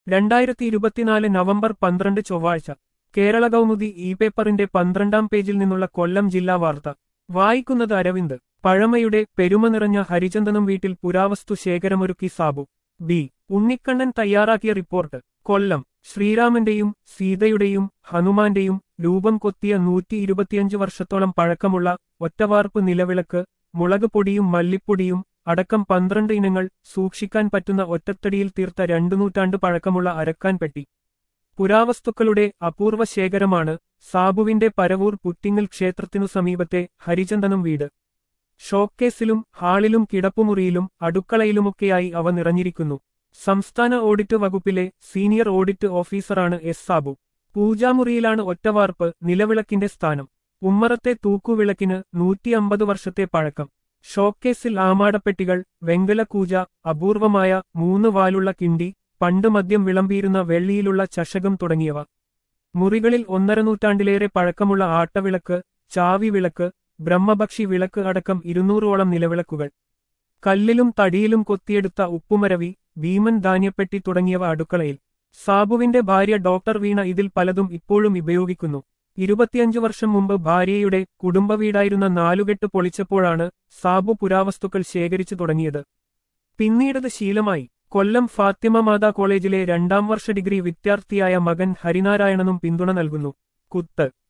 രണ്ടായിരത്തി ഇരുപത്തിനാല് നവംബർ പന്ത്രണ്ട് ചൊവ്വാഴ്ച കേരള കൗമുദി ഇ പേപ്പറിന്റെ പന്ത്രണ്ടാം പേജിൽ നിന്നുള്ള കൊല്ലം ജില്ലാ വാർത്ത വായിക്കുന്നത് അരവിന്ദ് പഴമയുടെ പെരുമ നിറഞ്ഞ ഹരിചന്ദനം വീട്ടിൽ പുരാവസ്തു ശേഖരമൊരുക്കി സാബു ബി ഉണ്ണിക്കണ്ണൻ തയ്യാറാക്കിയ റിപ്പോർട്ട് കൊല്ലം ശ്രീരാമന്റെയും സീതയുടെയും ഹനുമാന്റെയും രൂപം കൊത്തിയ നൂറ്റി ഇരുപത്തിയഞ്ച് വർഷത്തോളം പഴക്കമുള്ള ഒറ്റവാർപ്പ് നിലവിളക്ക് മുളക് പൊടിയും മല്ലിപ്പൊടിയും അടക്കം പന്ത്രണ്ട് ഇനങ്ങൾ സൂക്ഷിക്കാൻ പറ്റുന്ന ഒറ്റത്തടിയിൽ തീർത്ത രണ്ടു നൂറ്റാണ്ട് പഴക്കമുള്ള അരക്കാൻ പെട്ടി പുരാവസ്തുക്കളുടെ അപൂർവ ശേഖരമാണ് സാബുവിന്റെ പരവൂർ പുറ്റിങ്ങൽ ക്ഷേത്രത്തിനു സമീപത്തെ ഹരിചന്ദനം വീട് ഷോക്കേസിലും ഹാളിലും കിടപ്പുമുറിയിലും അടുക്കളയിലുമൊക്കെയായി അവ നിറഞ്ഞിരിക്കുന്നു സംസ്ഥാന ഓഡിറ്റ് വകുപ്പിലെ സീനിയർ ഓഡിറ്റ് ഓഫീസറാണ് എസ് സാബു പൂജാമുറിയിലാണ് ഒറ്റവാർപ്പ് നിലവിളക്കിന്റെ സ്ഥാനം ഉമ്മറത്തെ തൂക്കുവിളക്കിന് നൂറ്റിയമ്പത് വർഷത്തെ പഴക്കം ഷോക്കേസിൽ ആമാടപ്പെട്ടികൾ വെങ്കലക്കൂജ അപൂർവമായ മൂന്ന് വാലുള്ള കിണ്ടി പണ്ട് മദ്യം വിളമ്പിയിരുന്ന വെള്ളിയിലുള്ള ചഷകം തുടങ്ങിയവ മുറികളിൽ ഒന്നര നൂറ്റാണ്ടിലേറെ പഴക്കമുള്ള ആട്ടവിളക്ക് ചാവി വിളക്ക് ബ്രഹ്മഭക്ഷി വിളക്ക് അടക്കം ഇരുന്നൂറോളം നിലവിളക്കുകൾ കല്ലിലും തടിയിലും കൊത്തിയെടുത്ത ഉപ്പുമരവി ഭീമൻ ധാന്യപ്പെട്ടി തുടങ്ങിയവ അടുക്കളയിൽ സാബുവിന്റെ ഭാര്യ ഡോക്ടർ വീണ ഇതിൽ പലതും ഇപ്പോഴും ഉപയോഗിക്കുന്നു ഇരുപത്തിയഞ്ചു വർഷം മുമ്പ് ഭാര്യയുടെ കുടുംബവീടായിരുന്ന നാലുകെട്ട് പൊളിച്ചപ്പോഴാണ് സാബു പുരാവസ്തുക്കൾ ശേഖരിച്ചു തുടങ്ങിയത് പിന്നീടത് ശീലമായി കൊല്ലം ഫാത്തിമ മാതാ കോളേജിലെ രണ്ടാം വർഷ ഡിഗ്രി വിദ്യാർത്ഥിയായ മകൻ ഹരിനാരായണനും പിന്തുണ നൽകുന്നു കുത്ത്